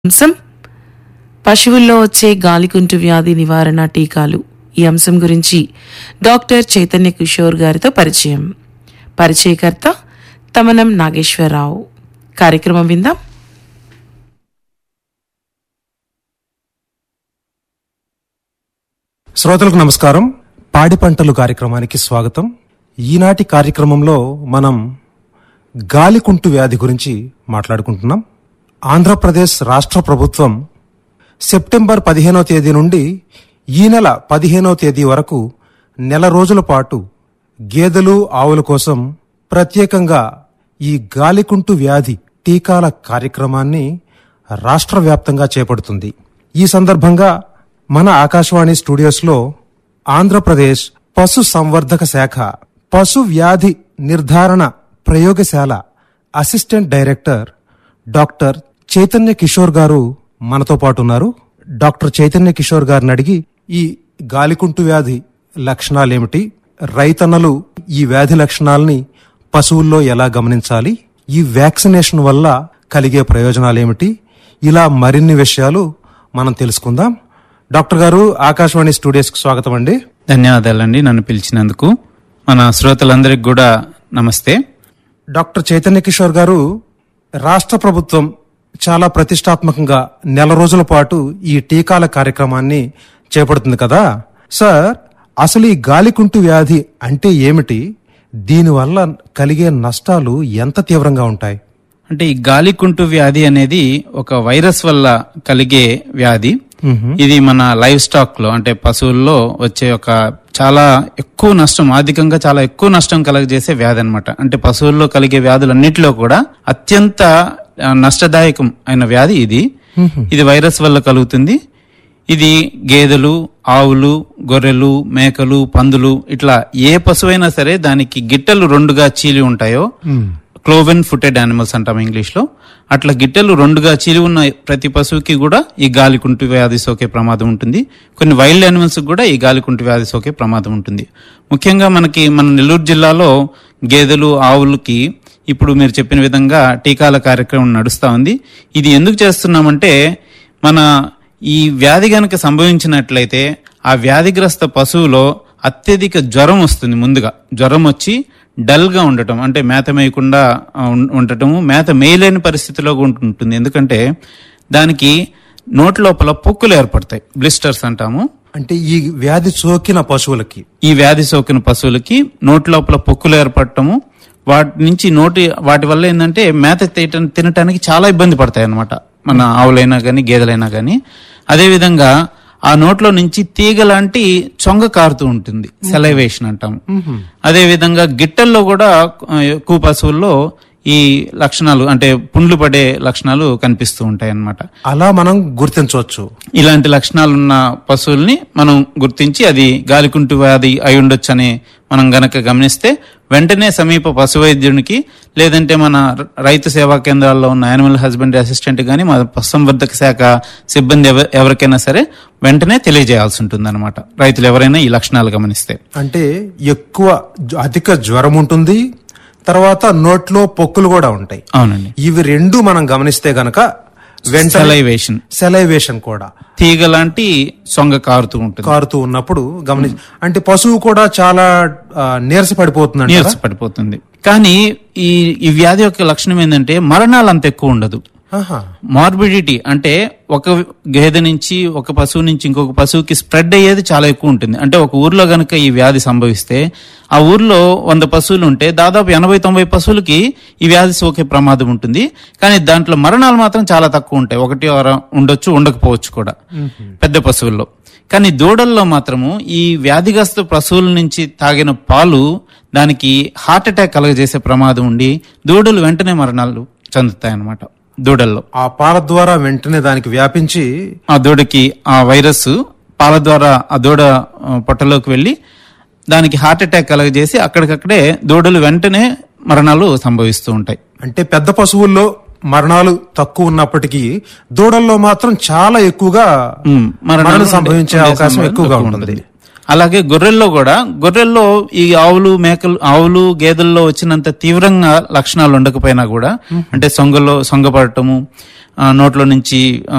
అంశం పశువుల్లో వచ్చే గాలికుంటు వ్యాధి నివారణ టీకాలు ఈ అంశం గురించి డాక్టర్ చైతన్య కిషోర్ గారితో పరిచయం పరిచయకర్త తమనం నాగేశ్వరరావు కార్యక్రమం విందాం శ్రోతలకు నమస్కారం పాడి పంటలు కార్యక్రమానికి స్వాగతం ఈనాటి కార్యక్రమంలో మనం గాలికుంటు వ్యాధి గురించి మాట్లాడుకుంటున్నాం ఆంధ్రప్రదేశ్ రాష్ట్ర ప్రభుత్వం సెప్టెంబర్ పదిహేనో తేదీ నుండి ఈ నెల పదిహేనో తేదీ వరకు నెల రోజుల పాటు గేదెలు ఆవుల కోసం ప్రత్యేకంగా ఈ గాలికుంటు వ్యాధి టీకాల కార్యక్రమాన్ని రాష్ట్ర వ్యాప్తంగా చేపడుతుంది ఈ సందర్భంగా మన ఆకాశవాణి స్టూడియోస్లో ఆంధ్రప్రదేశ్ పశు సంవర్ధక శాఖ పశు వ్యాధి నిర్ధారణ ప్రయోగశాల assistant director doctor Chaitanya Kishore garu మనతో పాటు ఉన్నారు డాక్టర్ చైతన్య కిషోర్ గారిని అడిగి ఈ గాలికుంటు వ్యాధి లక్షణాలేమిటి రైతన్నలు ఈ వ్యాధి లక్షణాలని పశువుల్లో ఎలా గమనించాలి ఈ వ్యాక్సినేషన్ వల్ల కలిగే ప్రయోజనాలేమిటి ఇలా మరిన్ని విషయాలు మనం తెలుసుకుందాం డాక్టర్ గారు ఆకాశవాణి స్టూడియోస్కి స్వాగతం అండి ధన్యవాదాలండి నన్ను పిలిచినందుకు మన శ్రోతలందరికి కూడా నమస్తే డాక్టర్ చైతన్య కిషోర్ గారు రాష్ట్ర ప్రభుత్వం చాలా ప్రతిష్టాత్మకంగా నెల రోజుల పాటు ఈ టీకాల కార్యక్రమాన్ని చేపడుతుంది కదా సార్ అసలు ఈ గాలికుంటు వ్యాధి అంటే ఏమిటి దీనివల్ల కలిగే నష్టాలు ఎంత తీవ్రంగా ఉంటాయి అంటే ఈ గాలికుంటు వ్యాధి అనేది ఒక వైరస్ వల్ల కలిగే వ్యాధి ఇది మన లైవ్ స్టాక్ లో అంటే పశువుల్లో వచ్చే ఒక చాలా ఎక్కువ నష్టం ఆర్థికంగా చాలా ఎక్కువ నష్టం కలగజేసే వ్యాధి అన్నమాట అంటే పశువుల్లో కలిగే వ్యాధులన్నిటిలో కూడా అత్యంత ఆ, నష్టదాయకం అయిన వ్యాధి ఇది ఇది వైరస్ వల్ల కలుగుతుంది ఇది గేదెలు ఆవులు గొర్రెలు మేకలు పందులు ఇట్లా ఏ పశువైనా సరే దానికి గిట్టలు రెండుగా చీలి ఉంటాయో క్లోవెన్ ఫుటెడ్ యానిమల్స్ అంటాం ఇంగ్లీష్ లో అట్లా గిట్టెలు రెండుగా చీలి ఉన్న ప్రతి పశువుకి కూడా ఈ గాలికుంటు వ్యాధి సోకే ప్రమాదం ఉంటుంది కొన్ని వైల్డ్ యానిమల్స్ కూడా ఈ గాలికుంటు వ్యాధి సోకే ప్రమాదం ఉంటుంది ముఖ్యంగా మనకి మన నెల్లూరు జిల్లాలో గేదెలు ఆవులకి ఇప్పుడు మీరు చెప్పిన విధంగా టీకాల కార్యక్రమం నడుస్తా ఉంది ఇది ఎందుకు చేస్తున్నామంటే మన ఈ వ్యాధి గనక సంభవించినట్లయితే ఆ వ్యాధిగ్రస్త పశువులో అత్యధిక జ్వరం వస్తుంది ముందుగా జ్వరం వచ్చి డల్ గా ఉండటం అంటే మేత మేయకుండా ఆ, ఉం- ఉండటము మేత మేయలేని పరిస్థితిలో ఉంటు- ఉంటుంది ఎందుకంటే దానికి నోటి లోపల పొక్కులు ఏర్పడతాయి బ్లిస్టర్స్ అంటాము అంటే ఈ వ్యాధి సోకిన పశువులకి ఈ వ్యాధి సోకిన పశువులకి నోటి లోపల పొక్కులు ఏర్పడటము వాటి నుంచి నోటి వాటి వల్ల ఏంటంటే మేత తీయటం తినటానికి చాలా ఇబ్బంది పడతాయి అన్నమాట మన ఆవులైనా కానీ గేదెలైనా కానీ అదేవిధంగా ఆ నోట్లో నుంచి తీగ లాంటి చొంగ కారుతూ ఉంటుంది సెలైవేషన్ అంటాము అదే విధంగా గిట్టల్లో కూడా ఆ, ఎక్కువ పశువుల్లో ఈ లక్షణాలు అంటే పుండ్లు పడే లక్షణాలు కనిపిస్తూ ఉంటాయి అన్నమాట అలా మనం గుర్తించవచ్చు ఇలాంటి లక్షణాలు ఉన్న పశువుల్ని మనం గుర్తించి అది గాలికుంటు వ్యాధి అయి ఉండొచ్చు అని మనం గనక గమనిస్తే వెంటనే సమీప పశు వైద్యునికి లేదంటే మన ర- రైతు సేవా కేంద్రాల్లో ఉన్న యానిమల్ హస్బెండరీ అసిస్టెంట్ కానీ మన పశుసంవర్ధక శాఖ సిబ్బంది ఎవ- ఎవరికైనా సరే వెంటనే తెలియజేయాల్సి ఉంటుంది అనమాట రైతులు ఎవరైనా ఈ లక్షణాలు గమనిస్తే అంటే ఎక్కువ జ్వ- అధిక జ్వరం ఉంటుంది తర్వాత నోట్లో పొక్కులు కూడా ఉంటాయి అవునండి ఇవి రెండు మనం గమనిస్తే గనక వెంటనే సెలైవేషన్ సెలైవేషన్ కూడా తీగ లాంటి సొంగ కారుతూ ఉంటుంది కారుతూ ఉన్నప్పుడు గమని అంటే పశువు కూడా చాలా ఆ, నీరస పడిపోతుంది నీరస పడిపోతుంది కానీ ఈ ఈ వ్యాధి యొక్క లక్షణం ఏంటంటే మరణాలు అంత ఎక్కువ ఉండదు మార్బిడిటీ అంటే ఒక గేదె నుంచి ఒక పశువు నుంచి ఇంకొక పశువుకి స్ప్రెడ్ అయ్యేది చాలా ఎక్కువ ఉంటుంది అంటే ఒక ఊర్లో గనక ఈ వ్యాధి సంభవిస్తే ఆ ఊర్లో వంద పశువులు ఉంటే దాదాపు ఎనభై తొంభై పశువులకి ఈ వ్యాధి సోకే ప్రమాదం ఉంటుంది కానీ దాంట్లో మరణాలు మాత్రం చాలా తక్కువ ఉంటాయి ఒకటి ఆర ఉండొచ్చు ఉండకపోవచ్చు కూడా పెద్ద పశువుల్లో కానీ దూడల్లో మాత్రము ఈ వ్యాధిగ్రస్త పశువుల నుంచి తాగిన పాలు దానికి హార్ట్ అటాక్ కలగజేసే ప్రమాదం ఉండి దూడలు వెంటనే మరణాలు చెందుతాయి అన్నమాట దూడల్లో ఆ పాల ద్వారా వెంటనే దానికి వ్యాపించి ఆ దూడకి ఆ వైరస్ పాల ద్వారా ఆ దూడ ఆ, పొట్టలోకి వెళ్ళి దానికి హార్ట్ అటాక్ కలగజేసి అక్కడికక్కడే దూడలు వెంటనే మరణాలు సంభవిస్తూ ఉంటాయి అంటే పెద్ద పశువుల్లో మరణాలు తక్కువ ఉన్నప్పటికీ దూడల్లో మాత్రం చాలా ఎక్కువగా ఉమ్, మరణాలు మరణం ఉండే- సంభవించే ఉండే అవకాశం సంభవం ఎక్కువగా ఎక్కువ ఉంటుంది అలాగే గొర్రెల్లో కూడా గొర్రెల్లో ఈ ఆవులు మేకలు ఆవులు గేదెల్లో వచ్చినంత తీవ్రంగా లక్షణాలు ఉండకపోయినా కూడా అంటే సొంగలో సొంగపడటము ఆ, నోట్లో నుంచి ఆ,